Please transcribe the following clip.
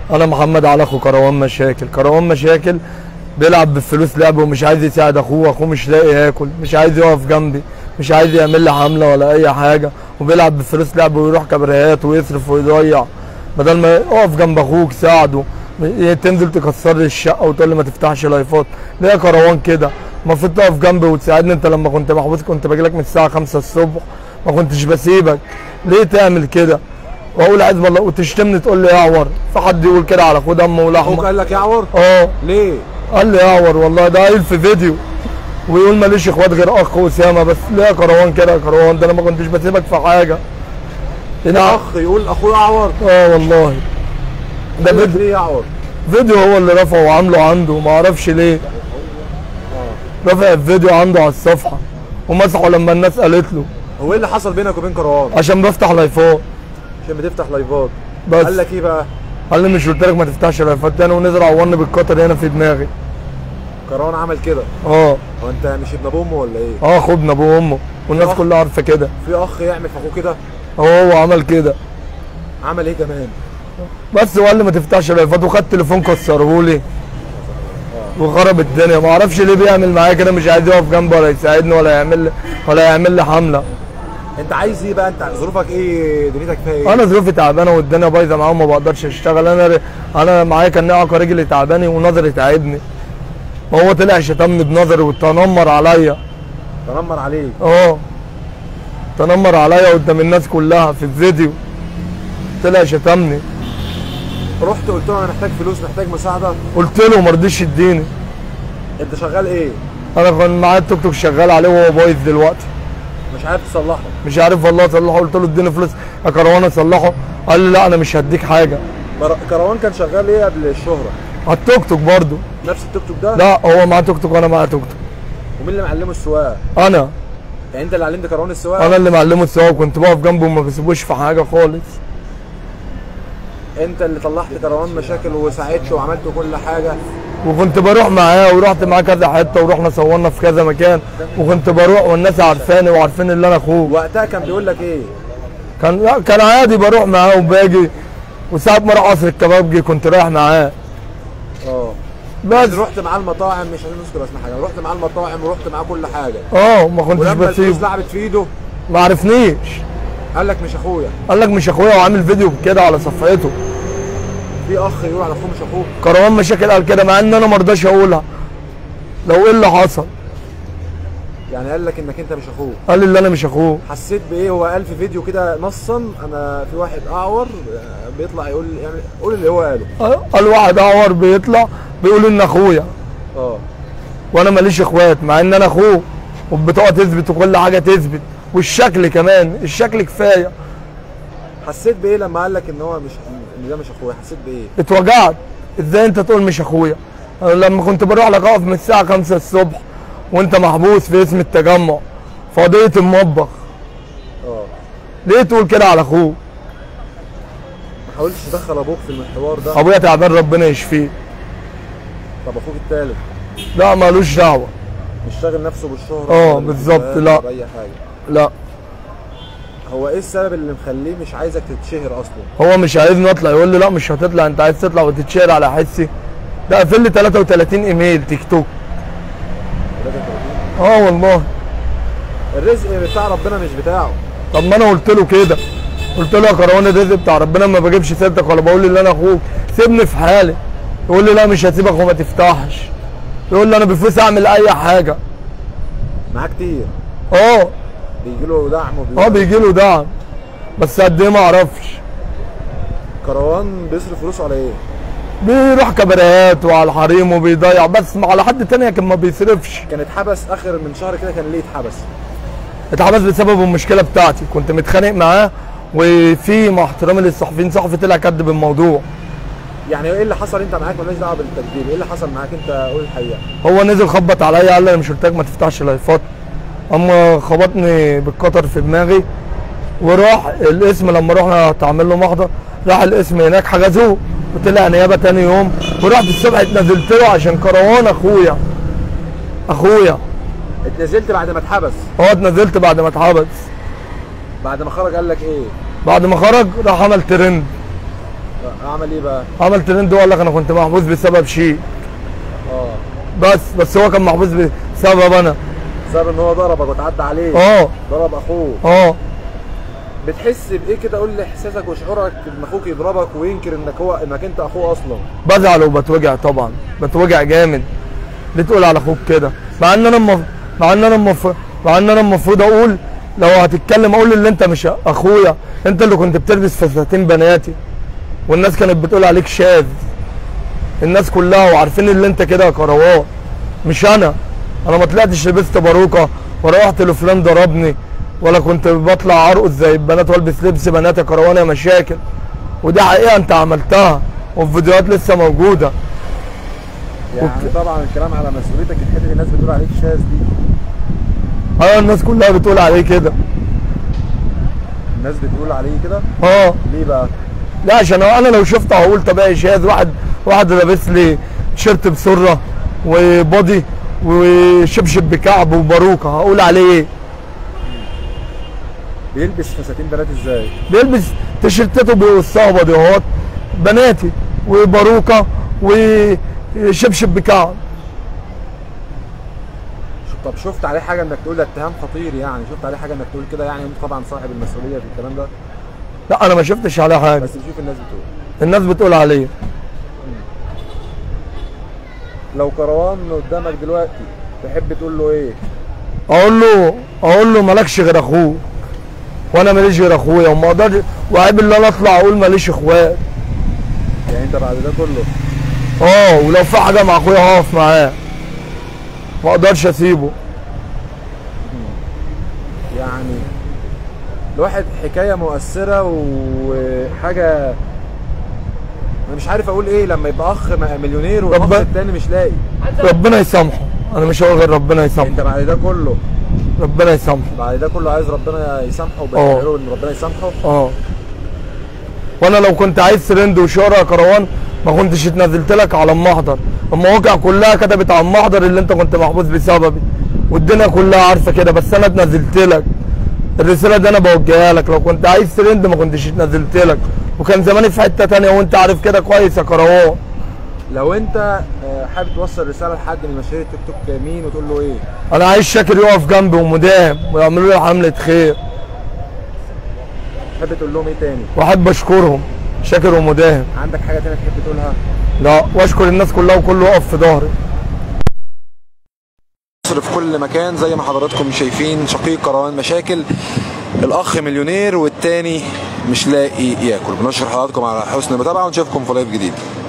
انا محمد على اخو كروان مشاكل كروان مشاكل بيلعب بالفلوس لعب ومش عايز يساعد اخوه اخوه مش لاقي ياكل مش عايز يقف جنبي مش عايز يعمل لي حمله ولا اي حاجه وبيلعب بالفلوس لعب ويروح كبريات ويصرف ويضيع بدل ما يقف جنب اخوك ساعده تنزل تكسر لي الشقه وتقول لي ما تفتحش لايفات ليه يا كروان كده المفروض تقف جنبي وتساعدني انت لما كنت محبوس كنت باجي لك من الساعه 5 الصبح ما كنتش بسيبك ليه تعمل كده واقول عايز والله وتشتمني تقول لي اعور في حد يقول كده على اخوه دم اخوك ولحمه قال لك يعور اه ليه قال لي اعور والله ده قايل في فيديو ويقول ماليش اخوات غير اخ اسامه بس ليه يا كروان كده يا كروان ده انا ما كنتش بسيبك في حاجه هنا اخ يقول اخوه يعور اه والله ده قال لك فيديو ليه يعور فيديو هو اللي رفعه وعامله عنده ما اعرفش ليه رفع الفيديو عنده على الصفحه ومسحه لما الناس قالت له هو ايه اللي حصل بينك وبين كروان عشان بفتح لايفات عشان بتفتح لايفات بس قال لك ايه بقى قال لي مش قلت لك ما تفتحش لايفات تاني ونزل عورني بالقطر هنا في دماغي كروان عمل كده اه هو انت مش ابن ابو امه ولا ايه اه خدنا ابوه وامه والناس آه. كلها عارفه كده في اخ يعمل في اخوه كده هو هو عمل كده عمل ايه كمان بس وقال لي ما تفتحش لايفات وخد تليفون كسرهولي وخرب الدنيا ما اعرفش ليه بيعمل معايا كده مش عايز يقف جنبي ولا يساعدني ولا يعمل لي ولا يعمل لي حمله انت عايز ايه بقى انت ظروفك ايه دنيتك فيها ايه انا ظروفي تعبانه والدنيا بايظه معايا وما بقدرش اشتغل انا انا معايا كان اعاقه رجلي تعباني ونظري تعبني ما هو طلع شتمني بنظري وتنمر عليا تنمر عليك اه تنمر عليا قدام الناس كلها في الفيديو طلع شتمني رحت قلت له انا محتاج فلوس محتاج مساعده قلت له ما رضيش يديني انت شغال ايه انا كان معايا التوك توك شغال عليه وهو بايظ دلوقتي مش عارف تصلحه مش عارف والله اصلحه قلت له اديني فلوس يا كروان اصلحه قال لي لا انا مش هديك حاجه مر- كروان كان شغال ايه قبل الشهره على التوك توك برضه نفس التوك توك ده لا هو معاه توك توك وانا معايا توك توك ومين اللي معلمه السواقه انا يعني انت اللي علمت كروان السواقه انا اللي معلمه السواقه وكنت بقف جنبه وما بسيبوش في حاجه خالص انت اللي طلعت كروان مشاكل وساعدته وعملت كل حاجه وكنت بروح معاه ورحت معاه كذا حته ورحنا صورنا في كذا مكان وكنت بروح والناس عارفاني وعارفين ان انا اخوه وقتها كان بيقول لك ايه كان لا، كان عادي بروح معاه وباجي وساعات ما اروح قصر الكبابجي كنت رايح معاه اه بس رحت معاه المطاعم مش عايزين نذكر اسم حاجه رحت معاه المطاعم ورحت معاه كل حاجه اه ما كنتش ولما الفلوس بسيبه لعبت في ايده ما عرفنيش قال لك مش اخويا قال لك مش اخويا وعامل فيديو كده على صفحته في اخ يقول على اخوه مش اخوه كروان مشاكل قال كده مع ان انا ما رضاش اقولها لو ايه اللي حصل يعني قال لك انك انت مش اخوه قال لي اللي انا مش اخوه حسيت بايه هو قال في فيديو كده نصا انا في واحد اعور آه، بيطلع يقول يعني قول اللي هو قاله قال واحد اعور بيطلع بيقول ان اخويا اه وانا ماليش اخوات مع ان انا اخوه والبطاقه تثبت وكل حاجه تثبت والشكل كمان الشكل كفايه حسيت بايه لما قال لك ان هو مش ان ده مش اخويا حسيت بايه اتوجعت ازاي انت تقول مش اخويا أنا لما كنت بروح لك اقف من الساعه 5 الصبح وانت محبوس في اسم التجمع في قضيه المطبخ اه ليه تقول كده على اخوه ما حاولتش تدخل ابوك في المحور ده ابويا تعبان ربنا يشفيه طب اخوك التالت لا مالوش دعوه مش شاغل نفسه بالشهرة اه، ولا بالظبط، بالفلوس لا. ولا اي حاجه لا هو ايه السبب اللي مخليه مش عايزك تتشهر اصلا هو مش عايزني اطلع يقول لي لا مش هتطلع انت عايز تطلع وتتشهر على حسي ده قفل لي 33 ايميل تيك توك 33 اه والله الرزق بتاع ربنا مش بتاعه طب ما انا قلت له كده قلت له يا كروان الرزق بتاع ربنا ما بجيبش سيرتك ولا بقول اللي انا اخوك سيبني في حالي يقول لي لا مش هسيبك وما تفتحش يقول لي انا بفلوس اعمل اي حاجه معاه كتير اه بيجي له دعم اه وبي... بيجي له دعم بس قد ايه ما اعرفش كروان بيصرف فلوسه على ايه؟ بيروح كباريات وعلى الحريم وبيضيع بس مع- على حد تاني لكن ما بيصرفش كان اتحبس اخر من شهر كده كان ليه اتحبس؟ اتحبس بسبب المشكله بتاعتي كنت متخانق معاه وفي مع احترامي للصحفيين صحفي طلع كذب الموضوع يعني ايه اللي حصل انت معاك مالناش دعوه بالتكذيب ايه اللي حصل معاك انت قول الحقيقه هو نزل خبط عليا قال لي انا مش قلت لك ما تفتحش لايفات اما خبطني بالقطر في دماغي وراح الاسم لما رحنا تعمل له محضر راح الاسم هناك حجزوه وطلع نيابه تاني يوم ورحت الصبح اتنزلت له عشان كروان اخويا اخويا اتنزلت بعد ما اتحبس هو اتنزلت بعد ما اتحبس بعد ما خرج قال لك ايه؟ بعد ما خرج راح عمل ترند عمل ايه بقى؟ عمل ترند وقال لك انا كنت محبوس بسبب شيء اه بس بس هو كان محبوس بسبب انا بسبب ان هو ضربك وتعدى عليه اه ضرب اخوه اه بتحس بايه كده قول لي احساسك وشعورك ان اخوك يضربك وينكر انك هو انك انت اخوه اصلا بزعل وبتوجع طبعا بتوجع جامد ليه تقول على اخوك كده مع ان انا مف... مع ان انا المف... مع ان انا المفروض اقول لو هتتكلم اقول اللي انت مش اخويا انت اللي كنت بتلبس فساتين بناتي والناس كانت بتقول عليك شاذ الناس كلها وعارفين اللي انت كده يا كروان مش انا انا ما طلعتش لبست باروكه ولا رحت لفلان ضربني ولا كنت بطلع ارقص زي البنات والبس لبس بنات يا كروان يا مشاكل ودي حقيقه انت عملتها والفيديوهات لسه موجوده يعني طبعا الكلام على مسؤوليتك الحته الناس بتقول عليك شاذ دي اه الناس كلها بتقول عليه كده الناس بتقول عليه كده اه ليه بقى؟ لا عشان انا لو شفت هقول طبيعي شاذ واحد واحد لابس لي تيشيرت بسره وبودي وشبشب بكعب وباروكه هقول عليه ايه؟ بيلبس فساتين بنات ازاي؟ بيلبس تيشيرتاته بيوسعوا بديهات بناتي وباروكه وشبشب بكعب طب شفت عليه حاجه انك تقول ده اتهام خطير يعني شفت عليه حاجه انك تقول كده يعني انت طبعا صاحب المسؤوليه في الكلام ده لا انا ما شفتش عليه حاجه بس بشوف الناس بتقول الناس بتقول عليه لو كروان قدامك دلوقتي تحب تقول له ايه؟ اقول له اقول له مالكش غير اخوك وانا ماليش غير اخويا وما اقدرش وعيب ان انا اطلع اقول ماليش اخوات يعني انت بعد ده كله اه ولو في حاجه مع اخويا هقف معاه ما اقدرش اسيبه يعني الواحد حكايه مؤثره وحاجه انا مش عارف اقول ايه لما يبقى اخ م- مليونير والاخ ربنا- التاني مش لاقي ربنا يسامحه انا مش هقول غير ربنا انت يسامحه بعد ده كله ربنا يسامحه بعد ده كله عايز ربنا يسامحه اه. وبتقول ان ربنا يسامحه اه وانا لو كنت عايز ترند وشهرة يا كروان ما كنتش اتنزلت لك على المحضر المواقع كلها كتبت على المحضر اللي انت كنت محبوس بسببي والدنيا كلها عارفه كده بس انا اتنزلت لك الرساله دي انا بوجهها لك لو كنت عايز ترند ما كنتش اتنزلت لك وكان زماني في حته تانية وانت عارف كده كويس يا كروان لو انت آه، حابب توصل رساله لحد من مشاهير التيك توك مين وتقول له ايه انا عايز شاكر يقف جنبي ومداهم ويعملوا لي حمله خير تحب تقول لهم ايه تاني واحب اشكرهم شاكر ومداهم عندك حاجه تانية تحب تقولها لا واشكر الناس كلها وكله يقف في ظهري مصر في كل مكان زي ما حضراتكم شايفين شقيق كروان مشاكل الاخ مليونير والتاني مش لاقي ياكل بنشكر حضراتكم على حسن المتابعه ونشوفكم في لايف جديد